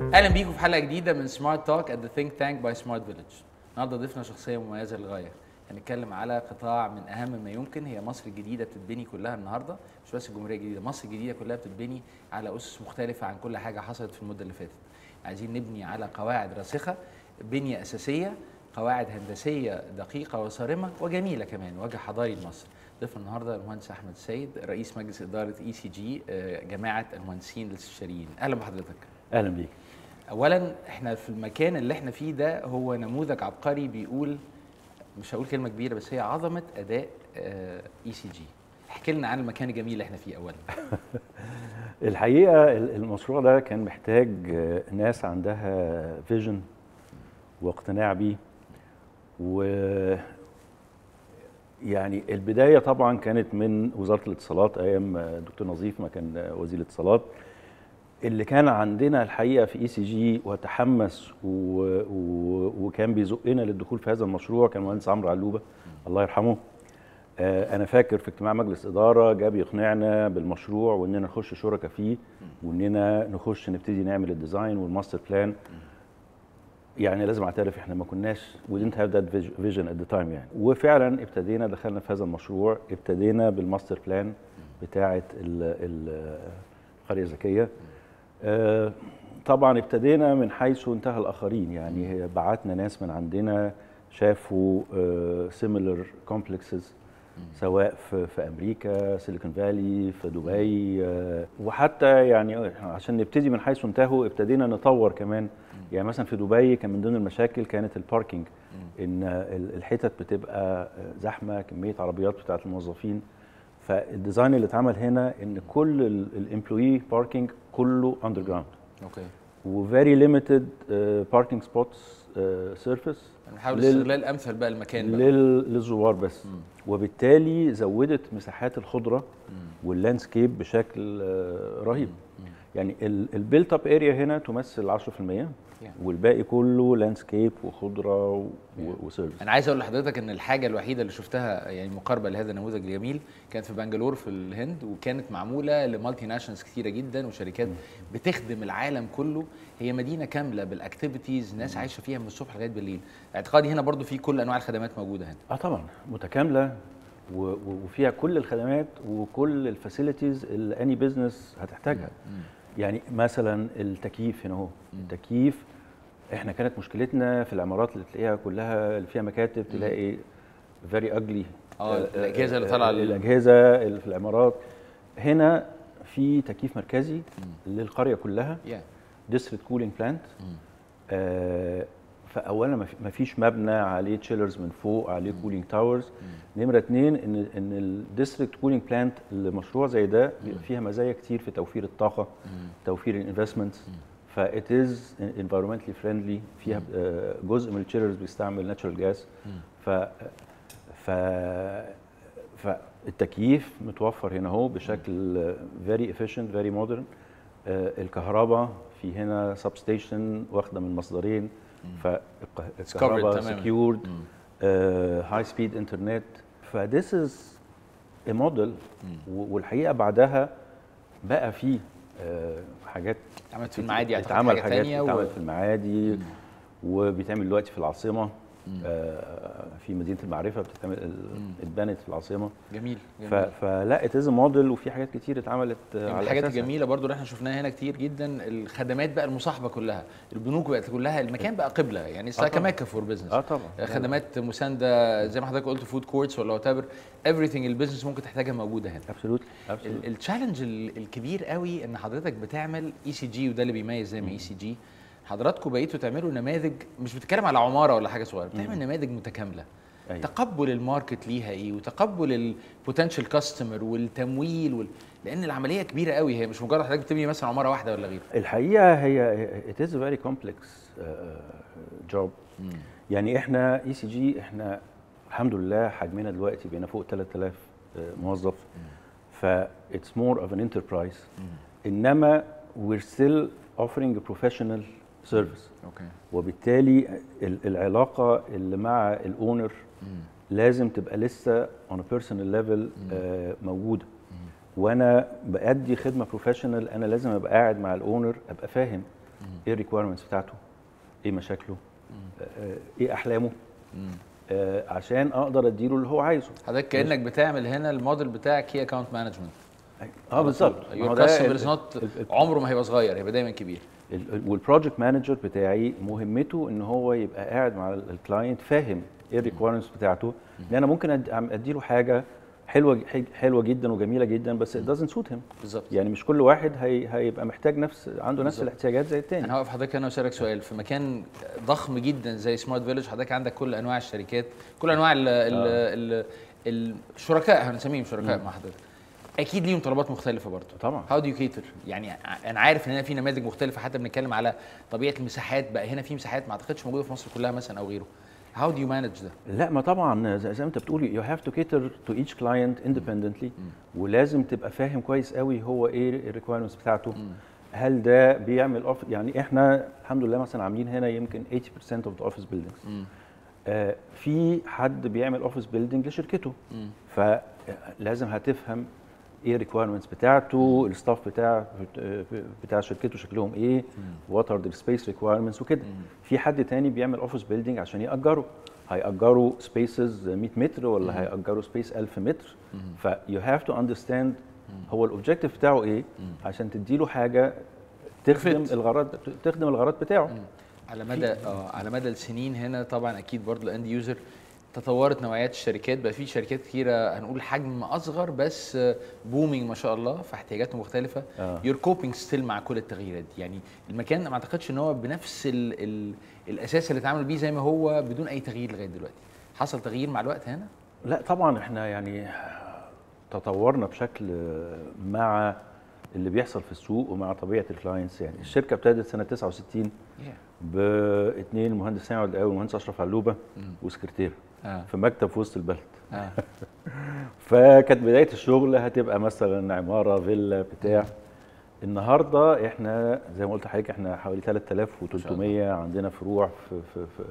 اهلا بيكم في حلقه جديده من سمارت توك ات ذا ثينك تانك باي سمارت فيلج النهارده ضيفنا شخصيه مميزه للغايه هنتكلم على قطاع من اهم ما يمكن هي مصر الجديده بتتبني كلها النهارده مش بس الجمهوريه الجديده مصر الجديده كلها بتتبني على اسس مختلفه عن كل حاجه حصلت في المده اللي فاتت عايزين نبني على قواعد راسخه بنيه اساسيه قواعد هندسيه دقيقه وصارمه وجميله كمان وجه حضاري لمصر ضيف النهارده المهندس احمد السيد رئيس مجلس اداره اي سي جي جماعه المهندسين الاستشاريين اهلا بحضرتك اهلا بيك اولا احنا في المكان اللي احنا فيه ده هو نموذج عبقري بيقول مش هقول كلمه كبيره بس هي عظمه اداء اي سي جي احكي لنا عن المكان الجميل اللي احنا فيه اولا الحقيقه المشروع ده كان محتاج ناس عندها فيجن واقتناع بيه و يعني البدايه طبعا كانت من وزاره الاتصالات ايام دكتور نظيف ما كان وزير الاتصالات اللي كان عندنا الحقيقه في اي سي جي وتحمس و... و... وكان بيزقنا للدخول في هذا المشروع كان المهندس عمرو علوبه الله يرحمه آه انا فاكر في اجتماع مجلس اداره جاب يقنعنا بالمشروع واننا نخش شركاء فيه واننا نخش نبتدي نعمل الديزاين والماستر بلان يعني لازم اعترف احنا ما كناش we didn't have that vision at the time يعني وفعلا ابتدينا دخلنا في هذا المشروع ابتدينا بالماستر بلان بتاعه القريه الذكيه آه طبعا ابتدينا من حيث انتهى الاخرين يعني بعتنا ناس من عندنا شافوا سيميلر uh, كومبلكسز سواء في, في امريكا سيليكون فالي في دبي uh, وحتى يعني عشان نبتدي من حيث انتهوا ابتدينا نطور كمان يعني مثلا في دبي كان من ضمن المشاكل كانت الباركينج ان الحتت بتبقى زحمه كميه عربيات بتاعت الموظفين فالديزاين اللي اتعمل هنا ان كل الامبلوي باركينج كله اندر جراوند اوكي وفيري ليميتد باركينج سبوتس سيرفيس نحاول استغلال امثل بقى المكان بقى لل... للزوار بس مم. وبالتالي زودت مساحات الخضره واللاندسكيب بشكل uh, رهيب مم. يعني البيلت اب اريا هنا تمثل 10% yeah. والباقي كله لاندسكيب وخضره yeah. وسيرفيس انا عايز اقول لحضرتك ان الحاجه الوحيده اللي شفتها يعني مقاربه لهذا النموذج الجميل كانت في بنجلور في الهند وكانت معموله لمالتي ناشونالز كثيره جدا وشركات mm. بتخدم العالم كله هي مدينه كامله بالاكتيفيتيز ناس عايشه فيها من الصبح لغايه بالليل اعتقادي هنا برضو في كل انواع الخدمات موجوده هنا اه طبعا متكامله وفيها كل الخدمات وكل الفاسيلتيز اللي اني بزنس هتحتاجها mm. يعني مثلا التكييف هنا اهو التكييف احنا كانت مشكلتنا في العمارات اللي تلاقيها كلها اللي فيها مكاتب تلاقي فيري اجلي اه الاجهزه اللي طالعه الاجهزه اللي في العمارات هنا في تكييف مركزي مم. للقريه كلها ديستريكت كولينج بلانت فاولا ما فيش مبنى عليه تشيلرز من فوق عليه كولينج تاورز نمره اثنين ان ان الديستريكت كولينج بلانت لمشروع زي ده بيبقى فيها مزايا كتير في توفير الطاقه مم. توفير الانفستمنتس فات از انفيرمنتلي فريندلي فيها جزء من التشيلرز بيستعمل ناتشرال جاز ف ف فالتكييف متوفر هنا اهو بشكل فيري افيشنت فيري مودرن الكهرباء في هنا سب ستيشن واخده من مصدرين فالكهرباء سكيورد هاي سبيد انترنت فذس از ا موديل والحقيقه بعدها بقى في حاجات اتعملت في المعادي اتعمل حاجات اتعملت و... في المعادي وبيتعمل دلوقتي في العاصمه آه في مدينه المعرفه بتتعمل اتبنت في العاصمه جميل, جميل. فلا اتز موديل وفي حاجات كتير اتعملت على الحاجات الجميله برضو اللي احنا شفناها هنا كتير جدا الخدمات بقى المصاحبه كلها البنوك بقت كلها المكان بقى قبله يعني لايك مكه فور بزنس اه طبعا خدمات مسانده زي ما حضرتك قلت فود كورتس ولا وات ايفر ايفريثينج البيزنس ممكن تحتاجها موجوده هنا ابسولوت التشالنج الكبير قوي ان حضرتك بتعمل اي سي جي وده اللي بيميز زي ما اي سي جي حضراتكم بقيتوا تعملوا نماذج مش بتتكلم على عماره ولا حاجه صغيره بتعمل نماذج متكامله أيوة. تقبل الماركت ليها ايه وتقبل البوتنشال كاستمر والتمويل وال... لان العمليه كبيره قوي هي مش مجرد حضرتك بتبني مثلا عماره واحده ولا غيره الحقيقه هي ات از فيري كومبلكس جوب يعني احنا اي سي جي احنا الحمد لله حجمنا دلوقتي بقينا فوق 3000 موظف ف اتس مور اوف ان انتربرايز انما we're still offering a professional سيرفيس اوكي وبالتالي العلاقه اللي مع الاونر لازم تبقى لسه اون بيرسونال ليفل موجوده وانا بادي خدمه بروفيشنال انا لازم ابقى قاعد مع الاونر ابقى فاهم ايه الريكويرمنتس بتاعته ايه مشاكله آه، ايه احلامه آه، عشان اقدر اديله اللي هو عايزه حضرتك كانك بتعمل هنا الموديل بتاعك كي اكونت مانجمنت اه بالظبط ما هو يور ده كاستمر ال- از نوت ال- ال- عمره ما هيبقى صغير هيبقى دايما كبير ال- والبروجكت مانجر بتاعي مهمته ان هو يبقى قاعد مع ال- الكلاينت فاهم ايه الريكويرمنتس بتاعته لان انا ممكن أد- أعم- اديله حاجه حلوه ج- حلوه جدا وجميله جدا بس it doesn't suit him بالظبط يعني مش كل واحد هي هيبقى محتاج نفس عنده نفس بالظبط. الاحتياجات زي التاني انا هوقف حضرتك هنا واسالك سؤال في مكان ضخم جدا زي سمارت فيلج حضرتك عندك كل انواع الشركات كل انواع ال ال ال الشركاء هنسميهم شركاء مع حضرتك اكيد ليهم طلبات مختلفه برضه طبعا هاو دو يو كيتر يعني ع- انا عارف ان هنا في نماذج مختلفه حتى بنتكلم على طبيعه المساحات بقى هنا في مساحات ما اعتقدش موجوده في مصر كلها مثلا او غيره هاو دو يو مانج ده لا ما طبعا زي, زي ما انت بتقول يو هاف تو كيتر تو ايتش كلاينت اندبندنتلي ولازم تبقى فاهم كويس قوي هو ايه الريكويرمنتس بتاعته هل ده بيعمل اوف يعني احنا الحمد لله مثلا عاملين هنا يمكن 80% اوف ذا اوفيس بيلدينجز آه في حد بيعمل اوفيس بيلدينج لشركته فلازم هتفهم ايه الريكويرمنتس بتاعته الستاف بتاع بتاع شركته شكلهم ايه وات ار ذا سبيس ريكويرمنتس وكده في حد تاني بيعمل اوفيس بيلدينج عشان ياجره هيأجروا سبيسز 100 متر ولا هيأجروا سبيس 1000 متر فيو هاف تو اندرستاند هو الاوبجيكتيف بتاعه ايه عشان تديله حاجه تخدم Fit. الغرض تخدم الغرض بتاعه على مدى اه على مدى السنين هنا طبعا اكيد برضه الاند يوزر تطورت نوعيات الشركات بقى في شركات كتيره هنقول حجم اصغر بس بومينج ما شاء الله في احتياجات مختلفه آه. يور كوبينج ستيل مع كل التغييرات دي يعني المكان ما اعتقدش ان هو بنفس ال ال الاساس اللي اتعامل بيه زي ما هو بدون اي تغيير لغايه دلوقتي حصل تغيير مع الوقت هنا لا طبعا احنا يعني تطورنا بشكل مع اللي بيحصل في السوق ومع طبيعه الكلاينتس يعني الشركه ابتدت سنه 69 yeah. باثنين المهندس سامي الدقاوي والمهندس اشرف علوبه وسكرتير اه في مكتب في وسط البلد اه فكانت بدايه الشغل هتبقى مثلا عماره فيلا بتاع النهارده احنا زي ما قلت لحضرتك احنا حوالي 3300 عندنا فروع في في في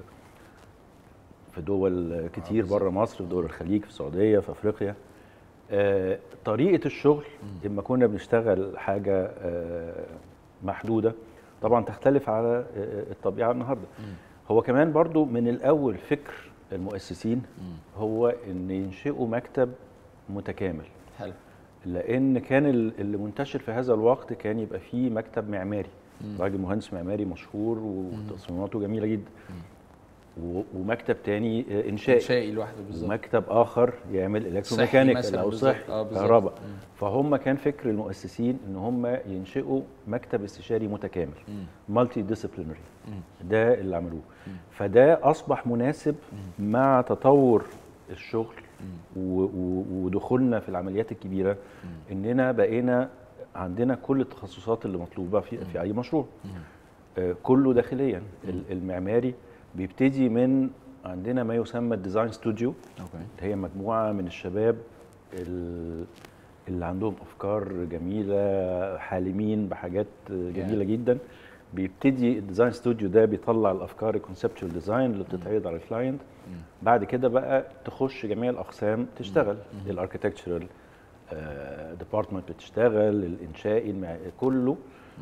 في دول كتير بالظبط. بره مصر في دول الخليج في السعوديه في افريقيا آه طريقه الشغل لما كنا بنشتغل حاجه آه محدوده طبعا تختلف على آه الطبيعه النهارده هو كمان برضو من الاول فكر المؤسسين هو ان ينشئوا مكتب متكامل حلو لان كان ال- اللي منتشر في هذا الوقت كان يبقى فيه مكتب معماري راجل مهندس معماري مشهور وتصميماته جميله جدا و- ومكتب تاني آه، انشائي شيء لوحده بالظبط ومكتب اخر يعمل الكتروميكانيكال مثلاً او بالظبط. صحي آه، بالظبط. كهرباء مم. فهم كان فكر المؤسسين ان هم ينشئوا مكتب استشاري متكامل مالتي ديسيبلينري ده اللي عملوه فده اصبح مناسب مع تطور الشغل و- و- ودخولنا في العمليات الكبيره اننا بقينا عندنا كل التخصصات اللي مطلوبه في في اي مشروع آه، كله داخليا ال- المعماري بيبتدي من عندنا ما يسمى الديزاين ستوديو اوكي اللي هي مجموعه من الشباب ال- اللي عندهم افكار جميله حالمين بحاجات جميله جدا بيبتدي الديزاين ستوديو ده بيطلع الافكار الكونسبشوال ديزاين اللي بتتعرض على الكلاينت بعد كده بقى تخش جميع الاقسام تشتغل الاركتكتشرال ديبارتمنت بتشتغل الانشائي المع... كله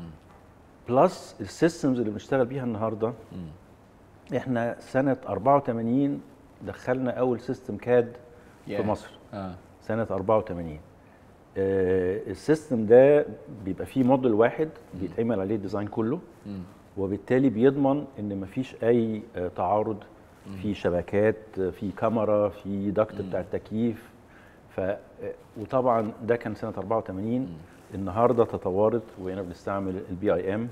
بلس السيستمز اللي بنشتغل بيها النهارده احنا سنه 84 دخلنا اول سيستم كاد في Yeah. مصر اه سنه 84 آه السيستم ده بيبقى فيه موديل واحد بيتعمل عليه الديزاين كله مم. وبالتالي بيضمن ان مفيش اي آه، تعارض في شبكات آه، في كاميرا في دكت بتاع التكييف ف آه، وطبعا ده كان سنه 84 النهارده تطورت وهنا بنستعمل البي اي ام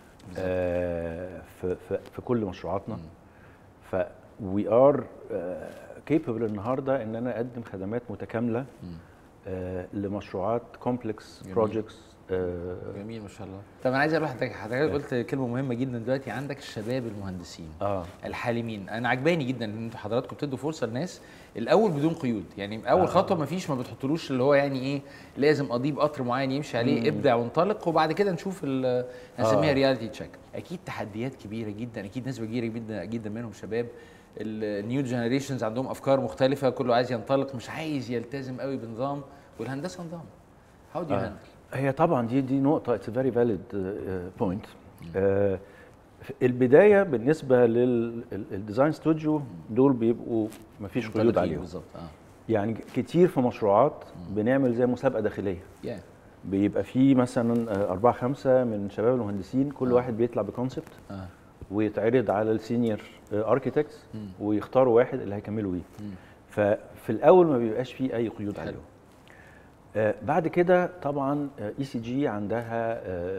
في في في كل مشروعاتنا ف وي ار كيبل النهارده ان انا اقدم خدمات متكامله آه، لمشروعات كومبلكس جميل. بروجكتس جميل ما شاء الله طب انا عايز اقول لحضرتك حضرتك قلت كلمه مهمه جدا دلوقتي عندك الشباب المهندسين اه الحالمين انا عجباني جدا ان انتوا حضراتكم بتدوا فرصه للناس الاول بدون قيود يعني اول آه. خطوه ما فيش ما بتحطلوش اللي هو يعني ايه لازم اضيب قطر معين يمشي عليه ابدع وانطلق وبعد كده نشوف ال- هنسميها آه. رياليتي تشيك اكيد تحديات كبيره جدا اكيد نسبه كبيره جدا جدا منهم شباب النيو جنريشنز عندهم افكار مختلفه كله عايز ينطلق مش عايز يلتزم قوي بنظام والهندسه نظام هاو دو آه. هاندل هي طبعا دي دي نقطة اتس فيري فاليد بوينت البدايه بالنسبه للديزاين ستوديو دول بيبقوا مفيش قيود منطلقين عليهم بالظبط اه يعني كتير في مشروعات بنعمل زي مسابقه داخليه يا بيبقى في مثلا آه، أربعة خمسة من شباب المهندسين كل آه. واحد بيطلع بكونسبت اه ويتعرض على السينيور اركيتكتس مم. ويختاروا واحد اللي هيكملوا بيه مم. ففي الاول ما بيبقاش فيه اي قيود حلو. عليهم آه بعد كده طبعا اي سي جي عندها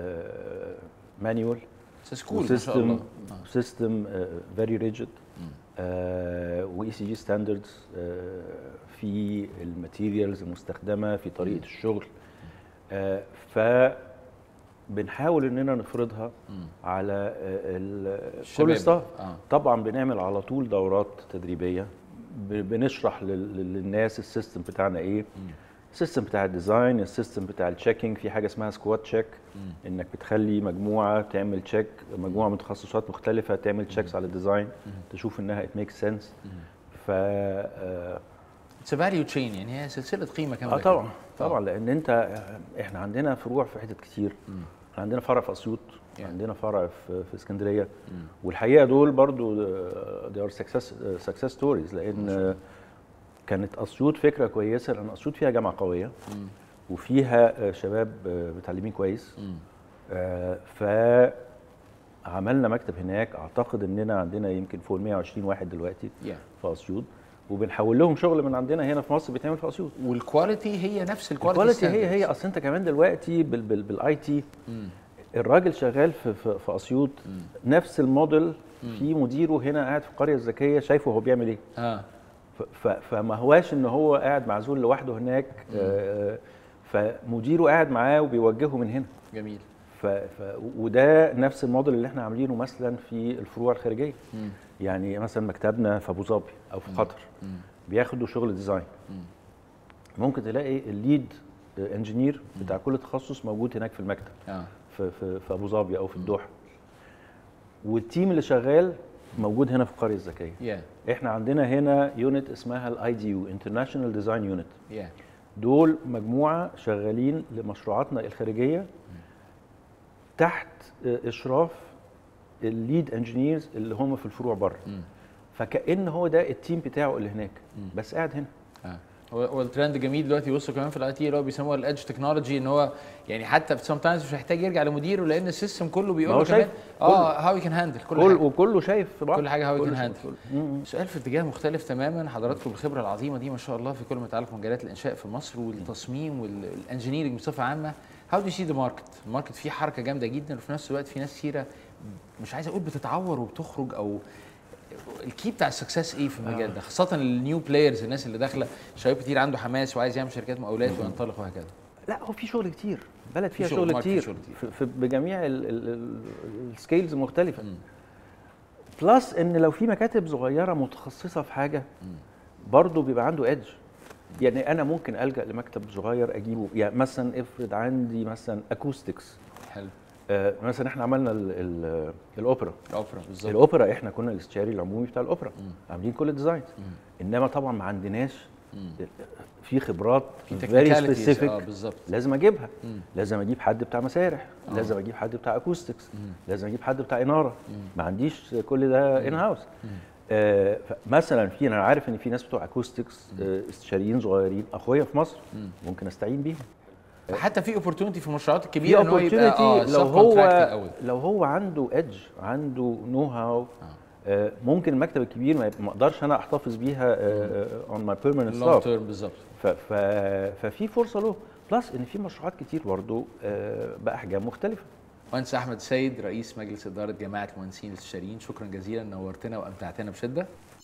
مانيوال سكول ما شاء الله وسيستم آه. سيستم فيري ريجيد مم. واي سي جي ستاندردز في الماتيريالز المستخدمه في طريقه الشغل آه، ف بنحاول اننا نفرضها مم. على آه، ال- كل الشباب. ستاف اه طبعا بنعمل على طول دورات تدريبيه ب- بنشرح لل- لل- للناس السيستم بتاعنا ايه مم. السيستم بتاع الديزاين السيستم بتاع التشيكينج في حاجه اسمها سكواد تشيك مم. انك بتخلي مجموعه تعمل تشيك مجموعه من تخصصات مختلفه تعمل تشيكس على الديزاين تشوف انها ات ميك سنس ف آه اتس فاليو تشين يعني هي سلسله قيمه كامله آه كده. طبعا طبعا لان انت احنا عندنا فروع في حتت كتير مم. احنا عندنا فرع في اسيوط Yeah. عندنا فرع في في اسكندريه مم. والحقيقه دول برضو they are success success stories لان كانت اسيوط فكره كويسه لان اسيوط فيها جامعه قويه مم. وفيها شباب متعلمين كويس مم. آه، فعملنا مكتب هناك اعتقد اننا عندنا يمكن فوق ال 120 واحد دلوقتي يا في اسيوط وبنحول لهم شغل من عندنا هنا في مصر بيتعمل في اسيوط والكواليتي هي نفس الكواليتي الكواليتي هي هي standards. اصل انت كمان دلوقتي بالاي تي مم. الراجل شغال في في, في اسيوط مم. نفس الموديل في مديره هنا قاعد في القريه الذكيه شايفه هو بيعمل ايه اه ف- ف- فما هواش ان هو قاعد معزول لوحده هناك آه، فمديره قاعد معاه وبيوجهه من هنا جميل ف... ف... وده نفس الموديل اللي احنا عاملينه مثلا في الفروع الخارجيه مم. يعني مثلا مكتبنا في ابو ظبي او في قطر مم. بياخدوا شغل ديزاين مم. ممكن تلاقي الليد انجينير بتاع كل تخصص موجود هناك في المكتب اه في في, في ابو ظبي او في الدوحه والتيم اللي شغال موجود هنا في القريه الذكيه يا احنا عندنا هنا يونت اسمها الاي دي يو انترناشونال ديزاين يونت يا دول مجموعه شغالين لمشروعاتنا الخارجيه تحت اشراف الليد انجينيرز اللي هم في الفروع بره مم. فكأن هو ده التيم بتاعه اللي هناك مم. بس قاعد هنا اه هو هو الترند جميل دلوقتي وصل كمان في الاي تي اللي هو بيسموها الادج تكنولوجي ان هو يعني حتى سام تايمز مش محتاج يرجع لمديره لان السيستم كله بيقول ما هو له كمان شايف اه هاو كان هاندل كل كل حاجه وكله شايف في بعض كل حاجه هاو كل كان شيء. هاندل كل- مم. سؤال في اتجاه مختلف تماما حضراتكم الخبره العظيمه دي ما شاء الله في كل ما يتعلق بمجالات الانشاء في مصر والتصميم والانجينيرنج بصفه عامه هاو دو سي ذا ماركت الماركت فيه حركه جامده جدا وفي نفس الوقت في ناس كثيره مش عايز اقول بتتعور وبتخرج او الكي بتاع السكسس ايه في المجال ده خاصه النيو بلايرز الناس اللي داخله شباب كتير عنده حماس وعايز يعمل شركات مقاولات وينطلق وهكذا لا هو في شغل كتير بلد فيها شغل، شغل, ماركت فيه كتير, شغل كتير. في, في بجميع السكيلز المختلفه مم. بلس ان لو في مكاتب صغيره متخصصه في حاجه برضه بيبقى عنده ايدج يعني انا ممكن الجا لمكتب صغير اجيبه يعني مثلا افرض عندي مثلا اكوستكس حلو آه مثلا احنا عملنا ال ال الاوبرا الاوبرا بالظبط الاوبرا احنا كنا الاستشاري العمومي بتاع الاوبرا مم. عاملين كل الديزاينز مم. انما طبعا ما عندناش مم. في خبرات في فيري technicalities. سبيسيفيك اه بالظبط لازم اجيبها مم. لازم اجيب حد بتاع مسارح آه. لازم اجيب حد بتاع اكوستكس مم. لازم اجيب حد بتاع اناره مم. ما عنديش كل ده ان هاوس مم. آه مثلا في انا عارف ان في ناس بتوع اكوستكس آه استشاريين صغيرين اخويا في مصر مم. ممكن استعين بيهم حتى في اوبورتونيتي في المشروعات في الكبيره ان هو يبقى اه opportunity لو هو قوي لو هو عنده ايدج عنده نو هاو آه. آه ممكن المكتب الكبير ما ما اقدرش انا احتفظ بيها اون ماي بيرمننت لونج ستاف تيرم بالظبط ففي فرصه له بلس ان في مشروعات كتير برضه آه باحجام مختلفه مهندس احمد سيد رئيس مجلس اداره جماعه المهندسين الاستشاريين شكرا جزيلا نورتنا وامتعتنا بشده